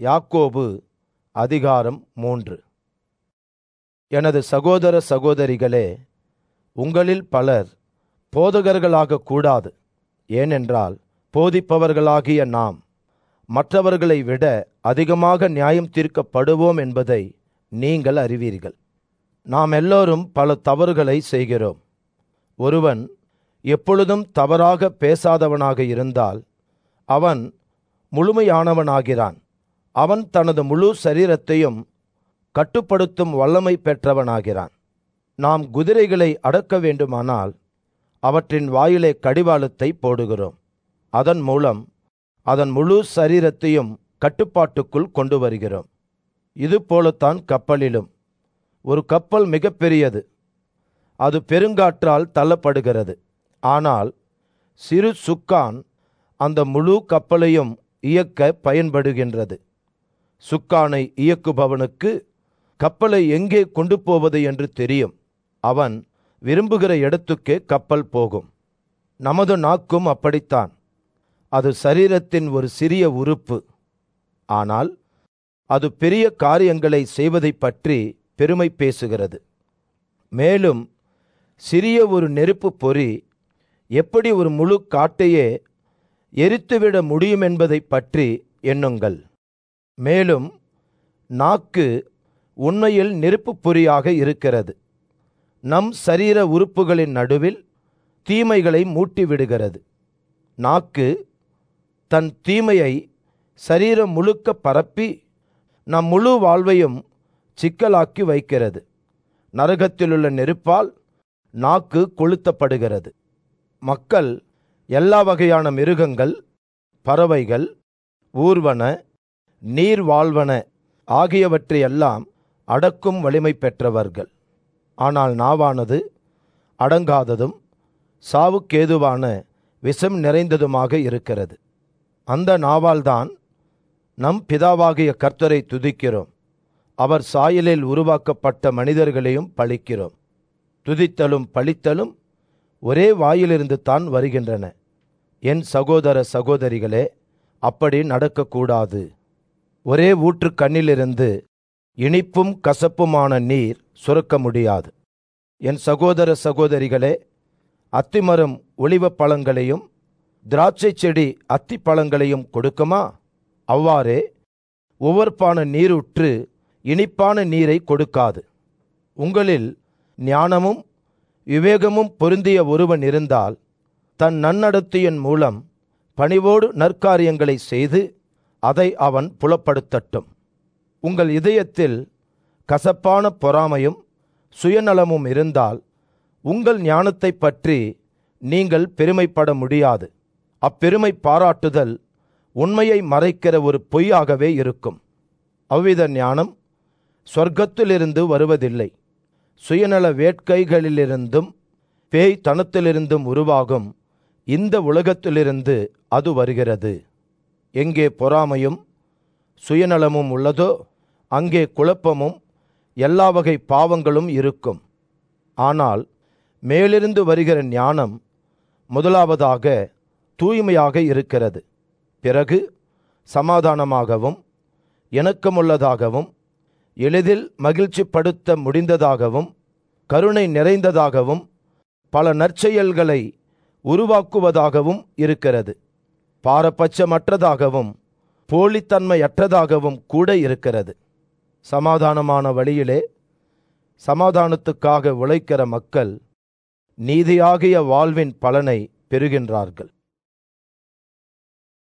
யாக்கோபு அதிகாரம் மூன்று எனது சகோதர சகோதரிகளே உங்களில் பலர் போதகர்களாக கூடாது ஏனென்றால் போதிப்பவர்களாகிய நாம் மற்றவர்களை விட அதிகமாக நியாயம் தீர்க்கப்படுவோம் என்பதை நீங்கள் அறிவீர்கள் நாம் எல்லோரும் பல தவறுகளை செய்கிறோம் ஒருவன் எப்பொழுதும் தவறாக பேசாதவனாக இருந்தால் அவன் முழுமையானவனாகிறான் அவன் தனது முழு சரீரத்தையும் கட்டுப்படுத்தும் வல்லமை பெற்றவனாகிறான் நாம் குதிரைகளை அடக்க வேண்டுமானால் அவற்றின் வாயிலே கடிவாளத்தை போடுகிறோம் அதன் மூலம் அதன் முழு சரீரத்தையும் கட்டுப்பாட்டுக்குள் கொண்டு வருகிறோம் இது போலத்தான் கப்பலிலும் ஒரு கப்பல் மிகப்பெரியது அது பெருங்காற்றால் தள்ளப்படுகிறது ஆனால் சிறு சுக்கான் அந்த முழு கப்பலையும் இயக்க பயன்படுகின்றது சுக்கானை இயக்குபவனுக்கு கப்பலை எங்கே கொண்டு போவது என்று தெரியும் அவன் விரும்புகிற இடத்துக்கே கப்பல் போகும் நமது நாக்கும் அப்படித்தான் அது சரீரத்தின் ஒரு சிறிய உறுப்பு ஆனால் அது பெரிய காரியங்களை செய்வதைப் பற்றி பெருமை பேசுகிறது மேலும் சிறிய ஒரு நெருப்பு பொறி எப்படி ஒரு முழு காட்டையே எரித்துவிட முடியும் என்பதைப் பற்றி எண்ணுங்கள் மேலும் நாக்கு உண்மையில் நெருப்புப் பொறியாக இருக்கிறது நம் சரீர உறுப்புகளின் நடுவில் தீமைகளை மூட்டிவிடுகிறது நாக்கு தன் தீமையை சரீரம் முழுக்க பரப்பி நம் முழு வாழ்வையும் சிக்கலாக்கி வைக்கிறது நரகத்திலுள்ள நெருப்பால் நாக்கு கொளுத்தப்படுகிறது மக்கள் எல்லா வகையான மிருகங்கள் பறவைகள் ஊர்வன நீர் வாழ்வன ஆகியவற்றையெல்லாம் அடக்கும் வலிமை பெற்றவர்கள் ஆனால் நாவானது அடங்காததும் சாவுக்கேதுவான விஷம் நிறைந்ததுமாக இருக்கிறது அந்த நாவால்தான் நம் பிதாவாகிய கர்த்தரை துதிக்கிறோம் அவர் சாயலில் உருவாக்கப்பட்ட மனிதர்களையும் பழிக்கிறோம் துதித்தலும் பழித்தலும் ஒரே வாயிலிருந்து தான் வருகின்றன என் சகோதர சகோதரிகளே அப்படி நடக்கக்கூடாது ஒரே ஊற்று கண்ணிலிருந்து இனிப்பும் கசப்புமான நீர் சுரக்க முடியாது என் சகோதர சகோதரிகளே அத்திமரம் ஒளிவ பழங்களையும் திராட்சை செடி அத்தி பழங்களையும் கொடுக்குமா அவ்வாறே உவர்ப்பான நீருற்று இனிப்பான நீரை கொடுக்காது உங்களில் ஞானமும் விவேகமும் பொருந்திய ஒருவன் இருந்தால் தன் நன்னடத்தையின் மூலம் பணிவோடு நற்காரியங்களை செய்து அதை அவன் புலப்படுத்தட்டும் உங்கள் இதயத்தில் கசப்பான பொறாமையும் சுயநலமும் இருந்தால் உங்கள் ஞானத்தைப் பற்றி நீங்கள் பெருமைப்பட முடியாது அப்பெருமை பாராட்டுதல் உண்மையை மறைக்கிற ஒரு பொய்யாகவே இருக்கும் அவ்வித ஞானம் சொர்க்கத்திலிருந்து வருவதில்லை சுயநல வேட்கைகளிலிருந்தும் பேய் தனத்திலிருந்தும் உருவாகும் இந்த உலகத்திலிருந்து அது வருகிறது எங்கே பொறாமையும் சுயநலமும் உள்ளதோ அங்கே குழப்பமும் எல்லா வகை பாவங்களும் இருக்கும் ஆனால் மேலிருந்து வருகிற ஞானம் முதலாவதாக தூய்மையாக இருக்கிறது பிறகு சமாதானமாகவும் இணக்கமுள்ளதாகவும் எளிதில் மகிழ்ச்சிப்படுத்த முடிந்ததாகவும் கருணை நிறைந்ததாகவும் பல நற்செயல்களை உருவாக்குவதாகவும் இருக்கிறது பாரபட்சமற்றதாகவும் போலித்தன்மையற்றதாகவும் கூட இருக்கிறது சமாதானமான வழியிலே சமாதானத்துக்காக உழைக்கிற மக்கள் நீதியாகிய வாழ்வின் பலனை பெறுகின்றார்கள்